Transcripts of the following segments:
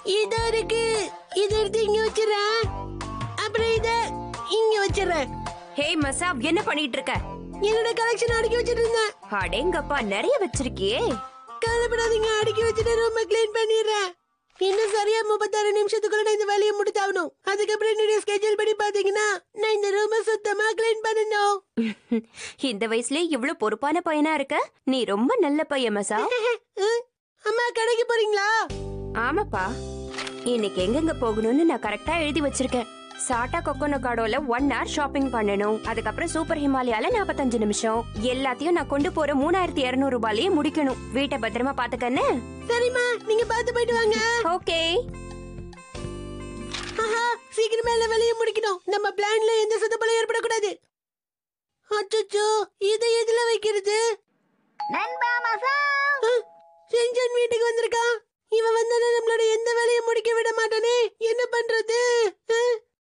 இதோ இருக்கு இது எடுத்து இங்க வச்சிடறேன் அப்புறம் இத இங்க வச்சிடறேன் ஹே மசா என்ன பண்ணிட்டு இருக்க என்னோட கலெக்ஷன் அடுக்கி வச்சிட்டு இருந்தேன் அடேங்கப்பா நிறைய வச்சிருக்கியே கவலைப்படாதீங்க அடுக்கி வச்சுட்டு ரொம்ப க்ளீன் பண்ணிடுறேன் இன்னும் சரியா முப்பத்தாறு நிமிஷத்துக்குள்ள நான் இந்த வேலையை முடித்தாகணும் அதுக்கப்புறம் என்னுடைய ஸ்கெட்யூல் படி பாத்தீங்கன்னா நான் இந்த ரூமை சுத்தமா க்ளீன் பண்ணணும் இந்த வயசுலயே இவ்ளோ பொறுப்பான பையனா இருக்க நீ ரொம்ப நல்ல பையன் மசா ம், அம்மா கடைக்கு போறீங்களா ஆமாப்பா இன்னைக்கு எங்கெங்க போகணும்னு நான் கரெக்டா எழுதி வச்சிருக்கேன் சாட்டா கொக்கோனோ காடோல ஒன் ஹவர் ஷாப்பிங் பண்ணணும் அதுக்கப்புறம் சூப்பர் ஹிமாலயால நாற்பத்தஞ்சு நிமிஷம் எல்லாத்தையும் நான் கொண்டு போற மூணாயிரத்தி இருநூறு ரூபாயிலேயே முடிக்கணும் வீட்டை பத்திரமா பாத்துக்கன்னு சரிம்மா நீங்க பார்த்து போயிட்டு வாங்க ஓகே ஆஹா சீக்கிரமா எல்லா வேலையும் முடிக்கணும் நம்ம பிளான்ல எந்த சொதப்பலும் ஏற்படக்கூடாது அச்சோ இதை எதுல வைக்கிறது நண்பா மசா ஆ, செஞ்சன் வீட்டுக்கு வந்திருக்கான் இவன் வந்தானே நம்மளோட எந்த வேலையும் முடிக்க விட மாட்டானே என்ன பண்றது ஆ?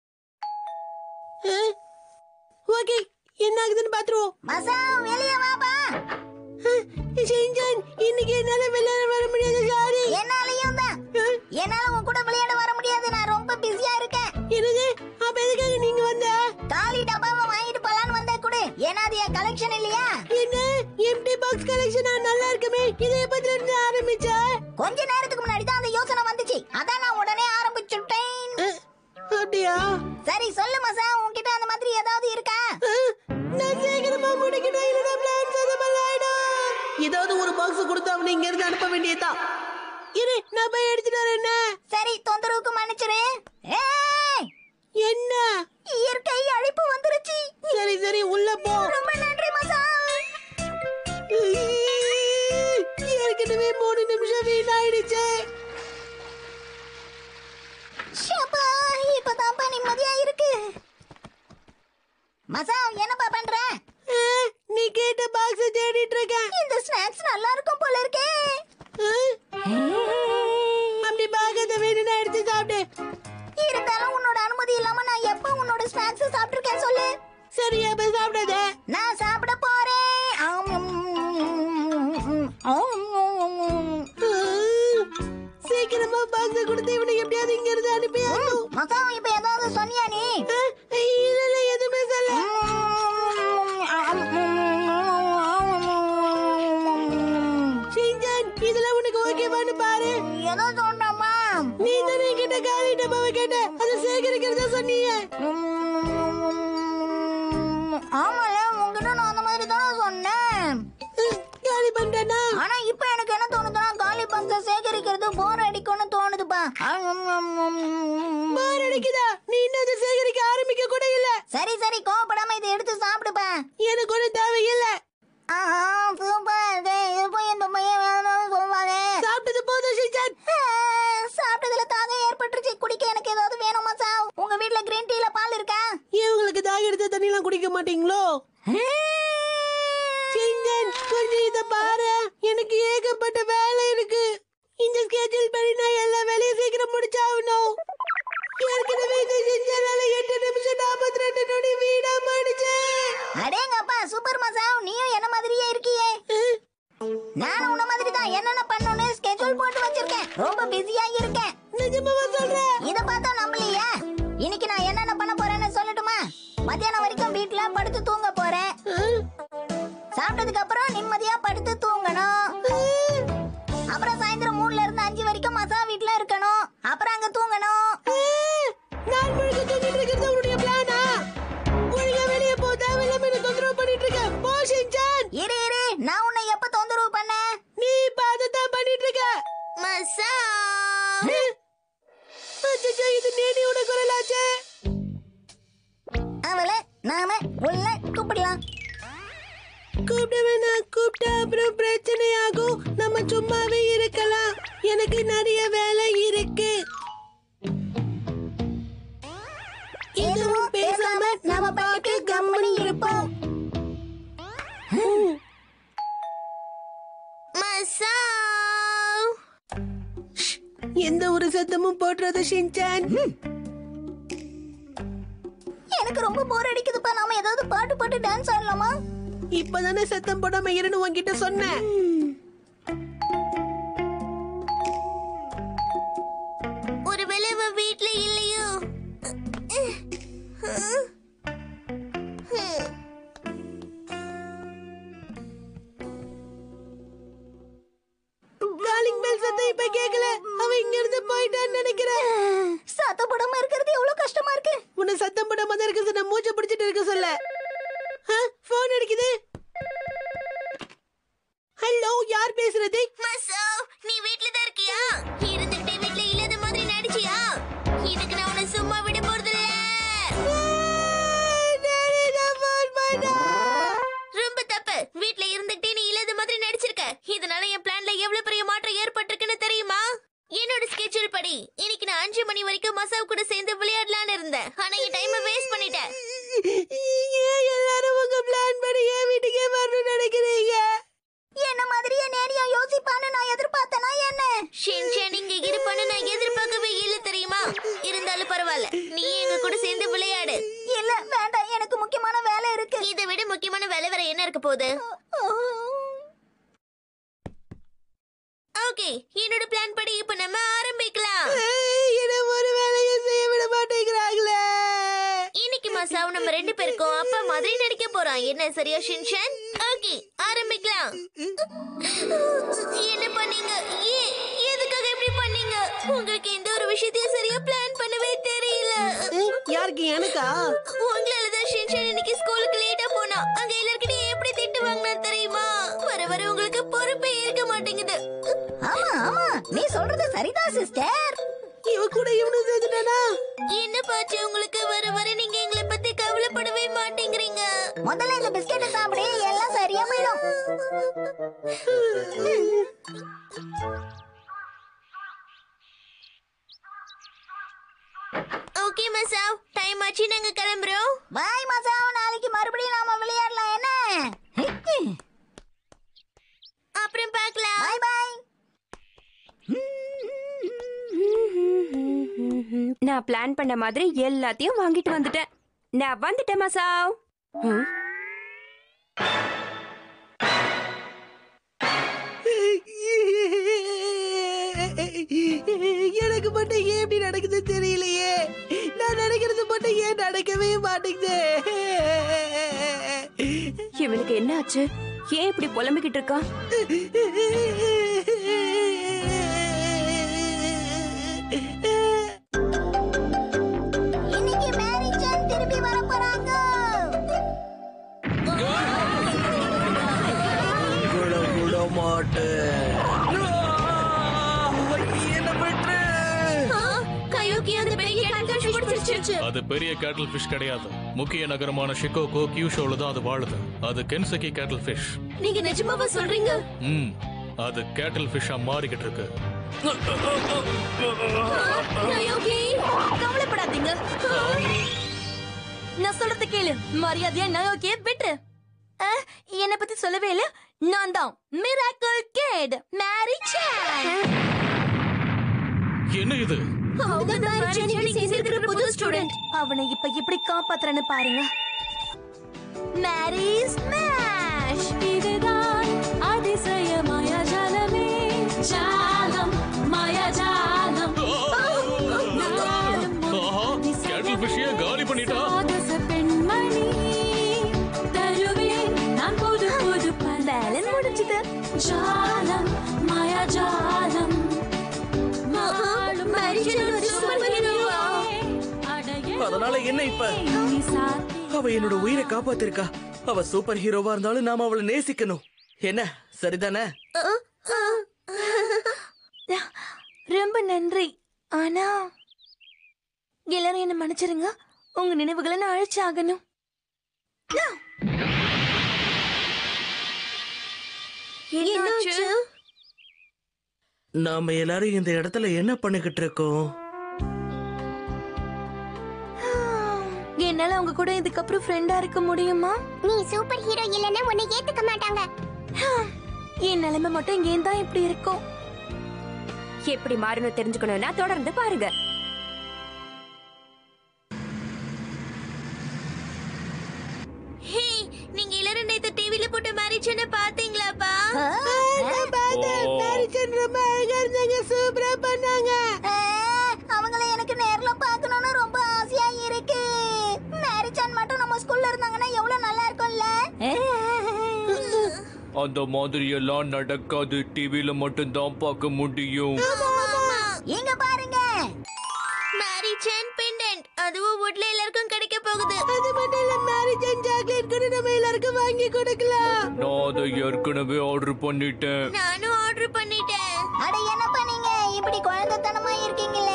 ஆ? ஓகே என்ன ஆகுதுன்னு பாத்துருவோம் மசா வெளியே வாப்பா ஆ, செஞ்சன் இன்னைக்கு என்னால விளையாட வர முடியாது சாரி என்னாலயும் தான் என்னால உன் கூட விளையாட வர முடியாது நான் ரொம்ப பிஸியா இருக்கேன் என்னது அப்ப எதுக்காக நீங்க வந்த காலி டப்பாவை வாங்கிட்டு போலான்னு வந்தேன் கூட ஏன்னா அது என் கலெக்ஷன் இல்லையா என்ன எம்டி பாக்ஸ் கலெக்ஷனா நல்லா இருக்குமே இதை எப்பத்துல இருந்து ஆரம்பிச்ச கொஞ்ச நேரத்துக்கு முன்னாடி தான் அந்த யோசனை வந்துச்சு அதான் நான் உடனே ஆரம்பிச்சுட்டேன் அஹ், அப்படியா சரி சொல்லு மசா உன்கிட்ட அந்த மாதிரி ஏதாவது இருக்கா அஹ், நான் சீக்கிரமா முடிக்கணும் இல்லைன்னா பிளான் சொதப்பலாயிடும் ஏதாவது ஒரு பாக்ஸ் கொடுத்து அவனை இங்க இருந்து அனுப்ப வேண்டியதுதான் இரு நான் போய் எடுத்துட்டு வரேன் என்ன சரி தொந்தரவுக்கு மன்னிச்சிரு ஏய், என்ன இயற்கை அழைப்பு வந்துருச்சு சரி சரி உள்ள போ ரொம்ப நன்றி மசா ஏற்கனவே மூணு நிமிஷம் வீணாயிடுச்சு ஷப்பா இப்பதான்ப்பா நிம்மதியா இருக்கு மசா என்னப்பா பண்ற அஹ், நீ கேட்ட பாக்ஸ் தேடிட்டு இருக்கேன் இந்த ஸ்நாக்ஸ் நல்லா இருக்கும் போல இருக்கே அஹ், அப்படி பார்க்காத வேணும்னா எடுத்து சாப்பிடு இருந்தாலும் உன்னோட அனுமதி இல்லாம நான் எப்ப உன்னோட ஸ்நாக்ஸ் சாப்பிட்டிருக்கேன் சொல்லு சரி அப்ப சாப்பிடாத நான் சாப்பிட போறேன் ஆம், ஆம், ஆம். சீக்கிரமா பாக்ஸ் கொடுத்து இவனை எப்படியாவது இங்க இருந்து அனுப்பி ஆகணும். மசா இப்ப ஏதாவது சொன்னியா நீ அஹ், இல்ல இல்ல எதுவுமே சொல்ல ஷின்சான் இதுல உனக்கு ஓகேவான்னு பாரு ஏதோ சொன்னம்மா நீ தானே கிட்ட காலி டப்பாவை கேட்ட அதை சேகரிக்கிறதா சொன்னீங்க ஆமால உங்ககிட்ட நான் அந்த மாதிரி தானே சொன்னேன் அஹ், காலி பண்ணிட்டேனா ஆனா இப்ப எனக்கு என்ன தோணுதுன்னா காலி பங்ஸ சேகரிக்கிறது போர் அடிக்கும்னு தோணுதுப்பா போர் அடிக்குதா நீ இன்னும் அதை சேகரிக்க ஆரம்பிக்க கூட இல்ல சரி சரி கோவப்படாம இதை எடுத்து சாப்பிடுப்பா எனக்கு ஒன்றும் தேவையில்லை ஆஹா சூப்பர் இப்போ இந்த பையன் வேணும்னு சொல்லுவாங்க சாப்பிட்டது போதும் ஷின்சான் சாப்பிட்டதுல தாகம் ஏற்பட்டுருச்சு குடிக்க எனக்கு ஏதாவது வேணுமா சா உங்க வீட்ல கிரீன் டீல பால் இருக்கா ஏன் உங்களுக்கு தாக எடுத்த தண்ணிலாம் குடிக்க மாட்டீங்களோ ஷின்சான் கொஞ்சம் இத பாரு எனக்கு ஏகப்பட்ட வேலை இருக்கு இந்த ஸ்கெட்யூல் படி நான் எல்லா வேலையும் சீக்கிரம் முடிச்சாகணும் ஏற்கனவே இந்த ஷின்சானால எட்டு நிமிஷம் நாற்பத்தி ரெண்டு நொடி வீணா போயிடுச்சு அடேங்கப்பா சூப்பர் மசா நீயும் என்ன மாதிரியே இருக்கியே அஹ், நானும் உன்ன மாதிரி தான் என்னென்ன பண்ணணும்னு ஸ்கெட்யூல் போட்டு வச்சிருக்கேன் ரொம்ப பிஸியா இருக்கேன் நிஜமாவா சொல்றேன் இத பார்த்தா நம்பலையா இன்னைக்கு நான் என்னென்ன பண்ண போறேன்னு சொல்லட்டுமா மத்தியானம் வரைக்கும் வீட்ல படுத்து தூங்க போறேன் அஹ், சாப்பிட்டதுக்கு அப்புறம் நிம்மதியா படுத்து தூங்கணும் அஹ், அப்புறம் சாயந்தரம் மூணுல இருந்து அஞ்சு வரைக்கும் மசா வீட்ல இருக்கணும் அப்புறம் அங்க தூங்கணும் அஹ், நான் முழுக்க தூங்கிட்டு இருக்கிறது உன்னுடைய பிளானா ஒழுங்கா வெளியே போ தேவையில்லாம என்ன தொந்தரவு பண்ணிட்டு இருக்க போ ஷின்சான் இரு இரு நான் உன்னை எப்ப தொந்தரவு பண்ணேன் நீ இப்ப அதைத்தான் பண்ணிட்டு இருக்க மசா அச்சச்சோ, இது நேனியோட குரலாச்சே அவளை நாம உள்ள கூப்பிடலாம் கூப்பிட வேணாம் கூப்பிட்டா அப்புறம் பிரச்சனை ஆகும் நம்ம சும்மாவே இருக்கலாம் எனக்கு நிறைய வேலை இருக்கு எதுவும் பேசாம நம்ம பாட்டு கம்மனி இருப்போம் மசா எந்த ஒரு சத்தமும் போடுறது ஷின்சான் எனக்கு ரொம்ப போர் அடிக்குதுப்பா நாம ஏதாவது பாட்டு பாட்டு டான்ஸ் ஆடலாமா இப்பதானே சத்தம் போடாம இருன்னு உன்கிட்ட சொன்னேன் வீட்ல இல்லையோ காலிங் பெல் சத்தம் இப்ப கேக்கல அவ இங்க இருந்து போயிட்டான்னு நினைக்கிறேன் சத்தப்படாம இருக்கிறது எவ்வளவு கஷ்டமா இருக்கு உன்னை சத்தம் போடாம தான் இருக்க சொன்ன மூச்சை பிடிச்சிட்டு இருக்க சொல்ல போன் அடிக்குது ஹலோ யார் பேசுறது மசோ நீ வீட்ல தான் இருக்கியா இருந்துகிட்டே வீட்ல இல்லாத மாதிரி நடிச்சியா இதுக்கு நான் உன்னை சும்மா விட போறது டாடி, நான் phone பண்ணா. ரொம்ப தப்பு வீட்ல இருந்துகிட்டே நீ இல்லாத மாதிரி நடிச்சிருக்க இதனால என் பிளான்ல எவ்வளவு பெரிய மாற்றம் ஏற்பட்டிருக்குன்னு தெரியுமா என்னோட ஸ்கெட்சூல் படி இன்னைக்கு நான் அஞ்சு மணி வரைக்கும் மசாவ் கூட சேர்ந்து விளையாடலாம்னு இருந்தேன் ஆனா என் டைமை வேஸ்ட் பண்ணிட்டேன் ஏன் எல்லாரும் உங்க பிளான் படி என் வீட்டுக்கே வரணும்னு நினைக்கிறீங்க என்ன மாதிரியே நேரியும் யோசிப்பான்னு நான் எதிர்பார்த்தனா என்ன ஷின்சான் இங்க இருப்பான்னு நான் எதிர்பார்க்கவே இல்ல தெரியுமா இருந்தாலும் பரவாயில்ல நீ எங்க கூட சேர்ந்து விளையாடு இல்ல வேண்டாம் எனக்கு முக்கியமான வேலை இருக்கு இதை விட முக்கியமான வேலை வேற என்ன இருக்க போகுது ஓகே என்னோட பிளான் படி இப்ப நம்ம ஆரம்பிக்கலாம் ஏய், என்னை ஒரு வேலையும் செய்ய விட மாட்டேங்கிறாங்களே இன்னைக்கு மசாவ் நம்ம ரெண்டு பேருக்கும் அப்பா மாதிரி நடிக்க போறோம் என்ன சரியா ஷின்சான் ஓகே ஆரம்பிக்கலாம் என்ன பண்ணீங்க ஏன் எதுக்காக இப்படி பண்ணீங்க உங்களுக்கு எந்த ஒரு விஷயத்தையும் சரியா பிளான் பண்ணவே தெரியல ஏய், யாருக்கு எனக்கா உங்களால தான் ஷின்சான் இன்னைக்கு ஸ்கூலுக்கு லேட்டா போனா அங்க எல்லார்கிட்டயும் எப்படி திட்டு வாங்கினா தெரியுமா வர வர உங்களுக்கு பொறுப்பே இருக்க மாட்டேங்குது ஆமா ஆமா நீ சொல்றது சரிதான் சிஸ்டர் இவ கூட இவனு சேர்த்துட்டானா என்ன பாச்சு உங்களுக்கு வர வர நீங்க எங்களை பத்தி கவலைப்படவே மாட்டேங்கிறீங்க முதல்ல இந்த பிஸ்கெட்டை சாப்பிடு எல்லாம் சரியா போயிடும் ஓகே மசாவ் டைம் ஆச்சு நாங்க கிளம்புறோம் பாய் மசாவ் நாளைக்கு மறுபடியும் நாம விளையாடலாம் என்ன அப்புறம் பார்க்கலாம் பாய் பாய் நான் பிளான் பண்ண மாதிரி எல்லாத்தையும் வாங்கிட்டு வந்துட்டேன் நான் வந்துட்டேன் மசாவ் ம், எனக்கு மட்டும் ஏன் இப்படி நடக்குது தெரியலையே நான் நினைக்கிறது மட்டும் ஏன் நடக்கவே மாட்டேங்குது இவனுக்கு என்ன ஆச்சு ஏன் இப்படி புலம்பிக்கிட்டு இருக்கான் இன்னைக்கு மேரி ஜான் திரும்பி வர போறாங்க விட விட மாட்டேன் என்ன பண்ற கயோக்கி அந்த பெரிய கண்காட்சி பிடிச்சிருச்சு அது பெரிய கேட்டல் ஃபிஷ் கிடையாது முக்கிய நகரமான ஷிகோகோ கியூஷோல தான் அது வாழுது அது கென்சகி கேட்டல் ஃபிஷ் நீங்க நிஜமாவா சொல்றீங்க ம் அது கேட்டல் ஃபிஷ்ஷா மாறிக்கிட்டு இருக்கு கயோக்கி கவலைப்படாதீங்க நான் சொல்றது கேளு மரியாதையா நயோக்கிய விட்டுரு அஹ், என்னை பத்தி சொல்லவே இல்ல நான் தான் மிராக்கிள் கிட் மேரி சான் என்ன இது அவங்க மேரி சான் சேர்ந்திருக்கிற புது ஸ்டூடெண்ட் அவனை இப்ப எப்படி காப்பாத்துறேன்னு பாருங்க மேரி ஸ்மாஷ் இதுதான் அதிசய மாயாஜாலமே ஜாலம் மாயாஜாலம் ஆஹா கேட்டல் ஃபிஷ்ஷையே காலி பண்ணிட்டா சாகச பெண்மணி தருவேன் நான் புது புது பல வேலை முடிஞ்சது ஜாலம் மாயாஜாலம் மேரி சான் ஒரு சூப்பர் ஹீரோவா அடைய அதனால என்ன இப்ப நீ சாத்தி அவ என்னோட உயிரை காப்பாத்திருக்கா அவ சூப்பர் ஹீரோவா இருந்தாலும் நாம அவளை நேசிக்கணும் என்ன சரிதானே ரொம்ப நன்றி ஆனா எல்லாரும் என்ன மன்னிச்சிருங்க உங்க நினைவுகளை நான் அழிச்சாகணும் என்னாச்சு நாம எல்லாரும் இந்த இடத்துல என்ன பண்ணிக்கிட்டு இருக்கோம் என்னால உங்க கூட இதுக்கப்புறம் ஃப்ரெண்டா இருக்க முடியுமா நீ சூப்பர் ஹீரோ இல்லைன்னா உன்னை ஏத்துக்க மாட்டாங்க என் நிலைமை மட்டும் இங்கே தான் இப்படி இருக்கும் எப்படி மாறணும் தெரிஞ்சுக்கணும்னா தொடர்ந்து பாருங்க ஹே நீங்க எல்லாரும் நேத்து டிவில போட்ட மேரேஜ் என்ன பாத்தீங்களாப்பா ஓ. ரொம்ப அழகா இருந்தாங்க சூப்பரா பண்ணாங்க அவங்கள எனக்கு அந்த மாதிரி எல்லாம் நடக்காது டிவில மட்டும் தான் பார்க்க முடியும் இங்க பாருங்க மேரி சென் பெண்டன்ட் அதுவும் வுட்ல எல்லாருக்கும் கிடைக்க போகுது அது மட்டும் இல்ல மேரேஜ் அண்ட் சாக்லேட் கூட நம்ம எல்லாருக்கும் வாங்கி கொடுக்கலாம் நான் அதை ஏற்கனவே ஆர்டர் பண்ணிட்டேன் நானும் ஆர்டர் பண்ணிட்டேன் அட என்ன பண்ணீங்க இப்படி குழந்தைத்தனமா இருக்கீங்களே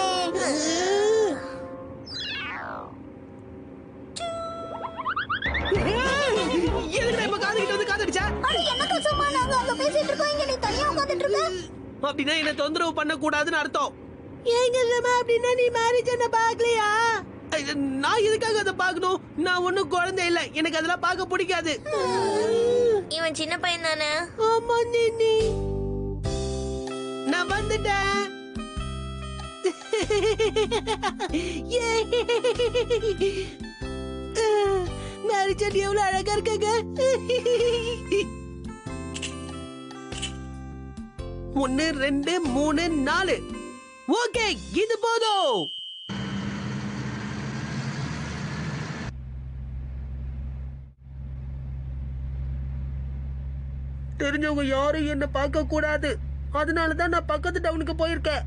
எதுக்குடா இப்ப காது கிட்ட வந்து காதடிச்சா அட என்ன கசமா நாங்க அங்க பேசிட்டு இருக்கோம் இங்க நீ தனியா உட்கார்ந்துட்டு இருக்க அப்படின்னா என்ன தொந்தரவு பண்ண கூடாதுன்னு அர்த்தம் ஏங்க சமா அப்படின்னா நீ மேரேஜ் என்ன பாக்கலையா நான் எதுக்காக அதை பார்க்கணும் நான் ஒண்ணும் குழந்தை இல்ல எனக்கு அதெல்லாம் பார்க்க பிடிக்காது இவன் சின்ன பையன் தானே ஆமா நின்னி நான் வந்துட்டேன் மேரேஜ் எவ்வளவு அழகா இருக்காங்க ஒன்னு ரெண்டு மூணு நாலு ஓகே இது போதும் தெரிஞ்சவங்க யாரும் என்ன பார்க்க கூடாது அதனால தான் நான் பக்கத்து டவுனுக்கு போயிருக்கேன்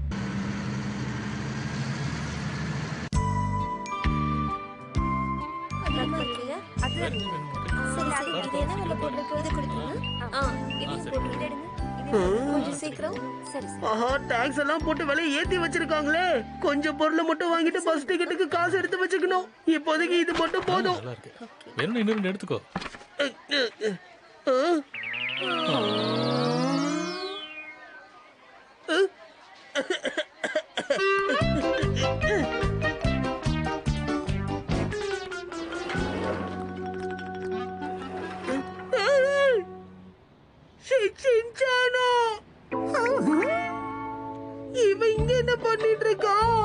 ஆஹா டாக்ஸ் எல்லாம் போட்டு விலையை ஏத்தி வச்சிருக்காங்களே கொஞ்சம் பொருளை மட்டும் வாங்கிட்டு பஸ் டிக்கெட்டுக்கு காசு எடுத்து வச்சுக்கணும் இப்போதைக்கு இது மட்டும் போதும் நல்லா இருக்கு என்ன இன்னும் ரெண்டு எடுத்துக்கோ ஆ? சி- சின்சானோ இவன் இங்க என்ன பண்ணிட்டு இருக்கான்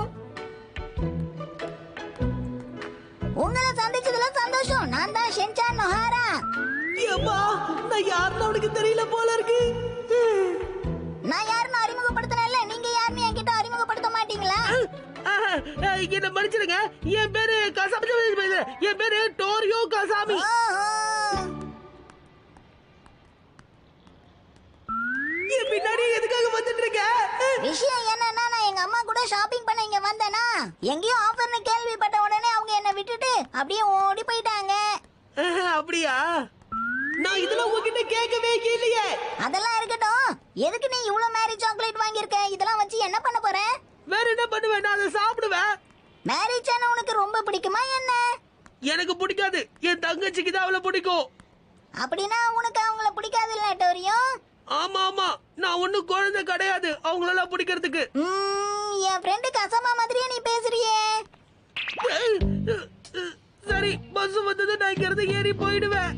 உங்களை சந்திச்சதுல சந்தோஷம் நான் தான் ஷென்சான் நொஹாரா ஏம்மா நான் யாருன்னு அவனுக்கு தெரியல போல இருக்கு நான் யாருன்னு அறிமுகப்படுத்தினேன்ல நீங்க யாருன்னு என்கிட்ட அறிமுகப்படுத்த மாட்டீங்களா ஆஹா, ஆஹ், என்ன மன்னிச்சிடுங்க என் பேரு கசாமி என் பேரு டோரியோ கசாமி ஓஹோ. என் பின்னாடி எதுக்காக வந்துட்டு இருக்க விஷயம் என்னன்னா நான் எங்க அம்மா கூட ஷாப்பிங் பண்ண இங்க வந்தேனா எங்கேயோ ஆஃபர்னு கேள்விப்பட்ட உடனே அவங்க என்ன விட்டுட்டு அப்படியே ஓடி போயிட்டாங்க ஆஹா, அப்படியா நான் இதெல்லாம் உங்ககிட்ட கேட்கவே இல்லையே அதெல்லாம் இருக்கட்டும் எதுக்கு நீ இவ்வளவு மேரி சாக்லேட் வாங்கியிருக்க இதெல்லாம் வச்சு என்ன பண்ண போற வேற என்ன பண்ணுவேன் நான் அதை சாப்பிடுவேன் மேரேஜ் ஆன உனக்கு ரொம்ப பிடிக்குமா என்ன எனக்கு பிடிக்காது என் தங்கச்சிக்கு தான் அவளை பிடிக்கும் அப்படின்னா உனக்கு அவங்கள பிடிக்காது இல்ல டோரியும் ஆமா ஆமா நான் ஒண்ணும் குழந்தை கிடையாது அவங்களெல்லாம் பிடிக்கிறதுக்கு ம், என் ஃப்ரெண்டு கசமா மாதிரியே நீ பேசுறியே சரி பஸ் வந்தது நான் இங்க இருந்து ஏறி போயிடுவேன்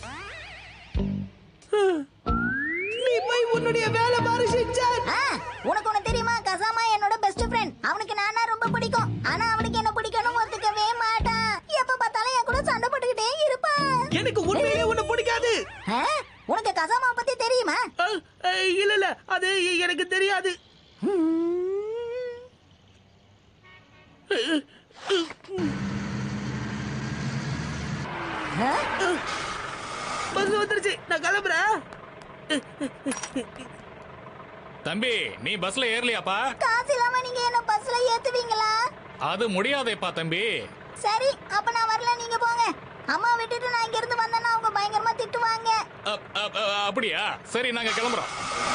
நீ போய் உன்னுடைய வேலை மாறு செஞ்சான் ஆ, உனக்கு ஒண்ணு தெரியுமா கசாமா என்னோட பெஸ்ட் ஃப்ரெண்ட் அவனுக்கு நானா ரொம்ப பிடிக்கும் ஆனா அவனுக்கு என்ன பிடிக்கணும் ஒத்துக்கவே மாட்டான் எப்ப பார்த்தாலும் என் கூட சண்டை போட்டுக்கிட்டே இருப்பான் எனக்கு உண்மையிலே உன்னை பிடிக்காது ஆ, உனக்கு கசாமா பத்தி தெரியுமா அஹ், அஹ், இல்ல இல்ல அது எனக்கு தெரியாது ஆ? பஸ் வந்துருச்சு நான் கிளம்புறேன் தம்பி நீ பஸ்ல ஏறலையாப்பா காசு இல்லாம நீங்க என்ன பஸ்ல ஏத்துவீங்களா அது முடியாதேப்பா தம்பி சரி அப்ப நான் வரல நீங்க போங்க அம்மா விட்டுட்டு நான் இங்க இருந்து வந்தேன்னா அவங்க பயங்கரமா திட்டுவாங்க அப்- அப்- அ- அப்படியா சரி நாங்க கிளம்புறோம்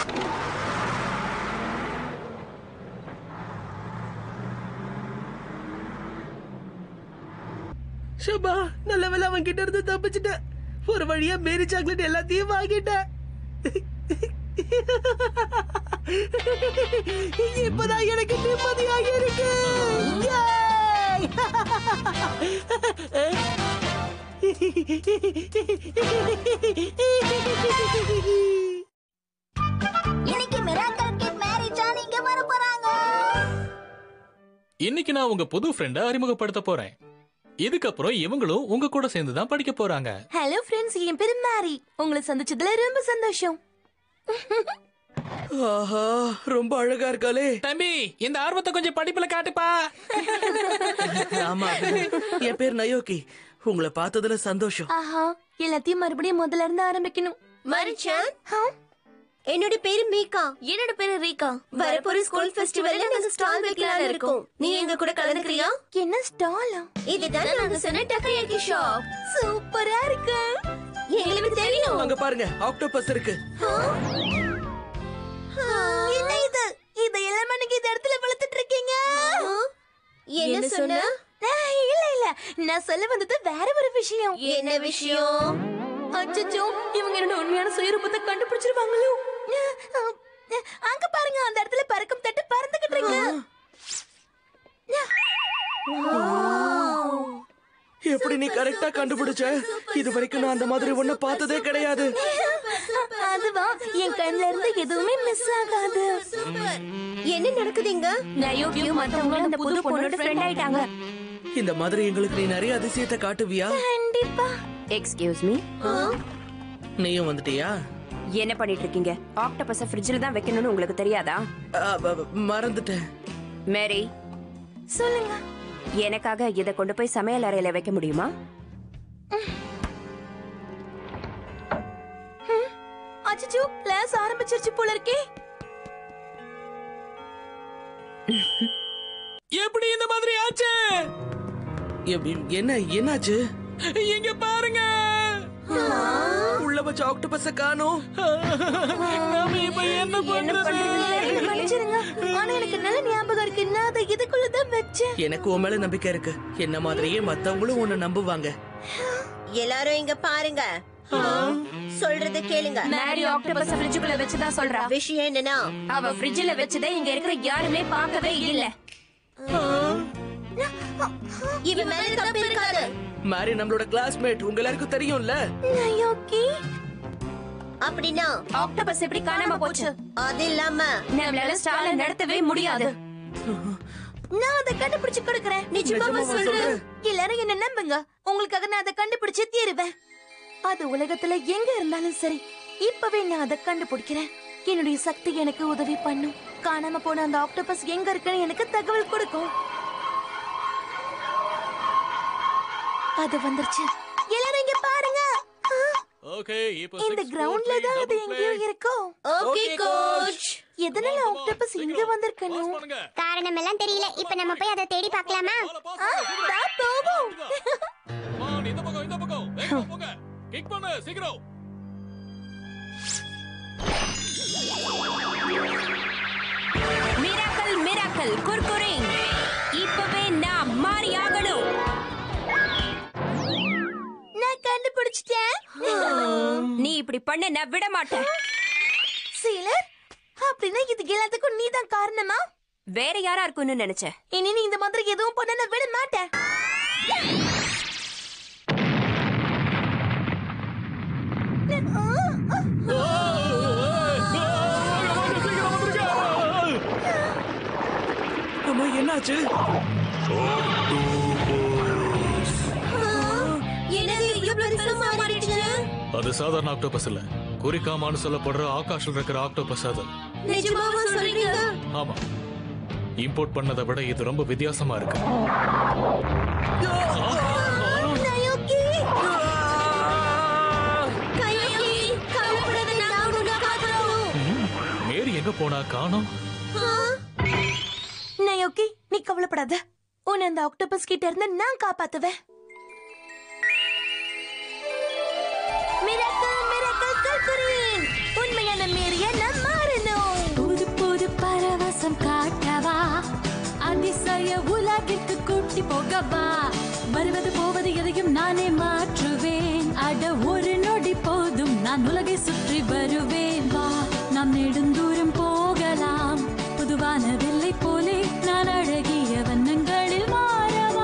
ஷபா நல்ல வேலை அவன் கிட்ட இருந்து தப்பிச்சிட்டேன் ஒரு வழியா மேரி சாக்லேட் எல்லாத்தையும் வாங்கிட்டேன் இப்பதான் எனக்கு நிம்மதியாக இருக்கு Yay! இன்னைக்கு மிராக்கல் கிட் மேரேஜா நீங்க வர போறாங்க இன்னைக்கு நான் உங்க புது ஃப்ரெண்ட அறிமுகப்படுத்த போறேன் இதுக்கப்புறம் இவங்களும் உங்க கூட சேர்ந்து தான் படிக்க போறாங்க ஹலோ ஃப்ரெண்ட்ஸ் என் பேரு மேரி உங்களை சந்திச்சதுல ரொம்ப சந்தோஷம் ஆஹா ரொம்ப அழகா இருக்காளே தம்பி இந்த ஆர்வத்தை கொஞ்சம் படிப்புல காட்டுப்பா ஆமா என் பேர் நயோகி உங்களை பார்த்ததுல சந்தோஷம் ஆஹா எல்லாத்தையும் மறுபடியும் முதல்ல இருந்து ஆரம்பிக்கணும் மரிச்சான் என்னோட பேரு மீகா என்னோட பேரு ரீகா வரப்போற ஸ்கூல் ஃபெஸ்டிவல்ல நாங்க ஸ்டால் வைக்கலாம்னு இருக்கோம் நீ எங்க கூட கலந்துக்கிறியா என்ன ஸ்டாலா இதுதான் நாங்க சொன்ன டக்கையாக்கி ஷாப் சூப்பரா இருக்கு எங்களுக்கு தெரியும் அங்க பாருங்க ஆக்டோபஸ் இருக்கு என்ன இது இதையெல்லாம் நீங்க இந்த இடத்துல வளர்த்துட்டு இருக்கீங்க என்ன சொன்ன ஆஹ், இல்ல இல்ல நான் சொல்ல வந்தது வேற ஒரு விஷயம் என்ன விஷயம் அச்சச்சோ இவங்க என்னோட உண்மையான சுயரூபத்தை கண்டுபிடிச்சிருவாங்களோ அஹ், அஹ், அங்க பாருங்க அந்த இடத்துல பறக்கும் தட்டு பறந்துகிட்டு இருக்கு எப்படி நீ கரெக்டா கண்டுபிடிச்ச இது வரைக்கும் நான் அந்த மாதிரி ஒண்ணு பார்த்ததே கிடையாது அதுவா என் கண்ணுல இருந்து எதுவுமே மிஸ் ஆகாது என்ன நடக்குதுங்க நயோக்கியும் மத்தவங்களும் அந்த புது பொண்ணோட ஃப்ரெண்ட் ஆயிட்டாங்க இந்த மாதிரி எங்களுக்கு நீ நிறைய அதிசயத்தை காட்டுவியா கண்டிப்பா எக்ஸ்கியூஸ் மீ நீயும் வந்துட்டியா என்ன பண்ணிட்டு இருக்கீங்க ஆக்டோபஸ ஃப்ரிட்ஜில் தான் வைக்கணும்னு உங்களுக்கு தெரியாதா அ, ப- ப- மறந்துட்டேன் மேரி சொல்லுங்க எனக்காக இதை கொண்டு போய் சமையல் அறையில வைக்க முடியுமா அச்சச்சோ கிளாஸ் ஆரம்பிச்சிருச்சு போல இருக்கே எப்படி இந்த மாதிரி ஆச்சு எ- என்ன என்னாச்சு இங்க பாருங்க உள்ள வச்ச ஆக்டோபஸ காணோம் நாம இப்ப என்ன பண்றது என்ன மன்னிச்சிருங்க ஆனா எனக்கு நல்ல ஞாபகம் இருக்கு நான் அதை இதுக்குள்ளதான் வச்சேன் எனக்கு உன் மேல நம்பிக்கை இருக்கு என்ன மாதிரியே மத்தவங்களும் உன்னை நம்புவாங்க எல்லாரும் இங்க பாருங்க சொல்றத கேளுங்க மேரி ஆக்டோபஸ ஃப்ரிட்ஜுக்குள்ள வச்சுதான் சொல்றா விஷயம் என்னன்னா அவ ஃப்ரிட்ஜில் வச்சதை இங்க இருக்கிற யாருமே பார்க்கவே இல்ல இவ மேல தப்பு இருக்காது மாரி நம்மளோட கிளாஸ்மேட் உங்க எல்லாருக்கும் தெரியும்ல நயோக்கி அப்படின்னா ஆக்டோபஸ் எப்படி காணாம போச்சு அது இல்லாம நம்மளால ஸ்டால நடத்தவே முடியாது நான் அதை கண்டுபிடிச்சு கொடுக்கறேன் நிஜமாவா சொல்ற எல்லாரும் என்ன நம்புங்க உங்களுக்காக நான் அதை கண்டுபிடிச்சு தீருவேன் அது உலகத்துல எங்க இருந்தாலும் சரி இப்பவே நான் அதை கண்டுபிடிக்கிறேன் என்னுடைய சக்தி எனக்கு உதவி பண்ணும் காணாம போன அந்த ஆக்டோபஸ் எங்க இருக்குன்னு எனக்கு தகவல் கொடுக்கும் அது வந்துருச்சு எல்லாரும் இங்க பாருங்க ஆ, ஓகே இப்போ இந்த கிரவுண்ட்ல தான் அது எங்கேயோ இருக்கும் ஓகே கோச் எதனால ஆக்டோபஸ் இங்க வந்திருக்கணும் காரணம் எல்லாம் தெரியல இப்ப நம்ம போய் அதை தேடி பார்க்கலாமா ஆ, வா போவோம் இந்த பக்கம் இந்த பக்கம் வேகமா போங்க கிக் பண்ணு சீக்கிரம் மிராக்கல் மிராக்கல் குர்குரிங் இப்பவே நான் மாறி ஆகணும் நான் கண்டுபிடிச்சிட்டேன் நீ இப்படி பண்ண நான் விட மாட்டேன் சீலர் அப்படின்னா இதுக்கு எல்லாத்துக்கும் நீ தான் காரணமா வேற யாரா இருக்கும்னு நினைச்சேன் இனி நீ இந்த மாதிரி எதுவும் பண்ண நான் விட மாட்டேன் அம்மா என்னாச்சு என்னது இவ்வளவு பெருசா மாறிடுச்சு அது சாதாரண ஆக்டோபஸ் இல்ல குறிக்காமான்னு சொல்லப்படுற ஆகாஷில் இருக்கிற ஆக்டோபஸ் அது நிஜமாவா சொல்றீங்க ஆமா இம்போர்ட் பண்ணதை விட இது ரொம்ப வித்தியாசமா இருக்கு நயோக்கி கையோகி கவலைப்படாத நாங்க உன்னை காக்கிறோம் ம், மேரி எங்க போனா காணோம் நயோக்கி நீ கவலைப்படாத உன்னை அந்த ஆக்டோபஸ் கிட்ட இருந்து நான் காப்பாத்துவேன் மிராக்கல் மிராக்கல் கல்குரின் உண்மையான மேரிய நான் மாறணும் புது புது பரவசம் காட்டவா அதிசய உலகிற்கு கூட்டி போகவா வருவது போவது எதையும் நானே மாற்றுவேன் அட ஒரு நொடி போதும் நான் உலகை சுற்றி வருவேன் வா நாம் நெடுந்தூரம் போகலாம் புதுவான வெள்ளை போலே நான் அழகிய வண்ணங்களில் மாறவா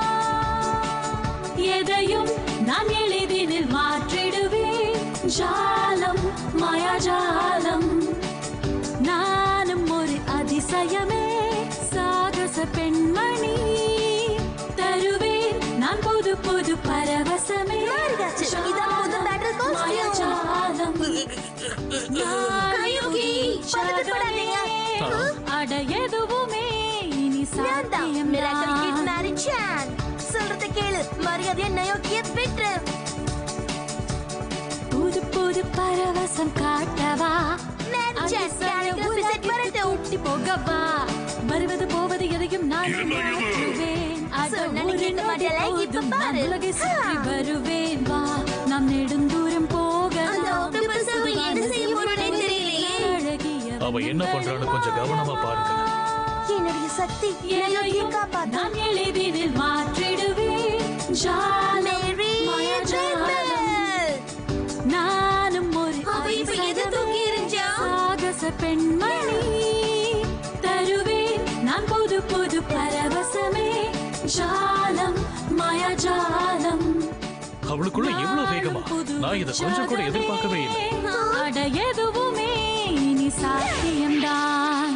எதையும் நான் எளிதினில் மாற்றிடுவேன் ஜாலம் மாயாஜாலம் நானும் ஒரு அதிசயமே சாகச பெண்மணி தருவேன் நான் புது புது பரவசமே மாறியாச்சு. இதான் புது battle costume. மாயாஜாலம் கையோகி, பதட்டப்படாதீங்க. அட எதுவுமே இனி நான் தான் சாத்தியம் மிராக்கல் கிட் மேரி சான் சொல்றத கேளு மரியாதையா நயோக்கிய விட்டு புது புது புது பரவசம் காட்டவா மேரிச்சன், calligraphy set வரட்டும். கூட்டி போகவா வருவது போவது எதையும் நான் மாற்றுவேன் அட சொன்னா நீ ஒரு கேட்க நொடி மாட்டேல, இப்ப போதும் நான் பாரு. உலகை சுற்றி வருவேன் வா நாம் நெடுந்தூரம் போக அந்த octopus அவ என்ன செய்ய போறானே தெரியலையே. அவ என்ன பண்றான்னு கொஞ்சம் கவனமா பாருங்க என்னுடைய சக்தி எல்லாத்தையும் காப்பாத்தும் நான் எளிதில் மாற்றிடுவேன் ஜாலம் மாயாஜாலம். நானும் ஒரு அவ இப்ப எதை தூக்கி எறிஞ்சா? சாகச பெண்மணி தருவேன் நான் புது புது பரவசமே ஜாலம் மாயாஜாலம் அவளுக்குள்ள எவ்வளவு வேகமா நான் இதை கொஞ்சம் கூட எதிர்பார்க்கவே இல்லை அட எதுவுமே இனி சாத்தியம்தான்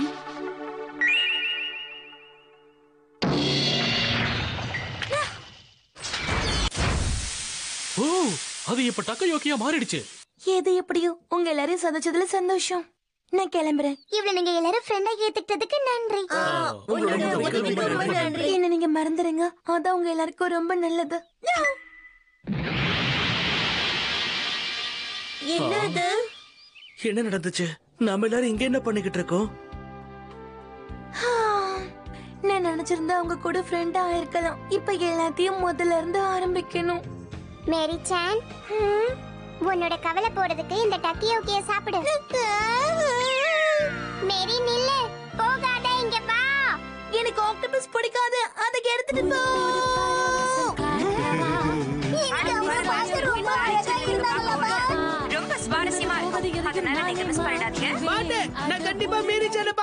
ஓ அது இப்ப டக்க யோக்கியா மாறிடுச்சு எது எப்படியோ உங்க எல்லாரையும் சந்திச்சதுல சந்தோஷம் நான் கிளம்புறேன் இவ்வளவு நீங்க எல்லாரும் ஃப்ரெண்டா ஏத்துக்கிட்டதுக்கு நன்றி உன்னோட உதவிக்கு ரொம்ப நன்றி என்ன நீங்க மறந்துடுங்க அதான் உங்க எல்லாருக்கும் ரொம்ப நல்லது என்னது என்ன நடந்துச்சு நாம எல்லாரும் இங்க என்ன பண்ணிக்கிட்டு இருக்கோம் நான் நினைச்சிருந்தா அவங்க கூட ஃப்ரெண்டா ஆயிருக்கலாம் இப்ப எல்லாத்தையும் முதல்ல இருந்து ஆரம்பிக்கணும் மேரி சான் உன்னோட கவலை போறதுக்கு இந்த டக்கியோக்கிய சாப்பிடு மேரி நில்லு போகாத இங்க வா எனக்கு ஆக்டோபஸ் பிடிக்காது அதை எடுத்துட்டு போ இங்க அவங்க பார்க்க ரொம்ப அழகா இருந்தாங்களா ரொம்ப சுவாரஸ்யமா இருக்கும் அதனால நீங்க மிஸ் பண்ணிடாதீங்க மாட்டேன் நான் கண்டிப்பா மீறி செல்ல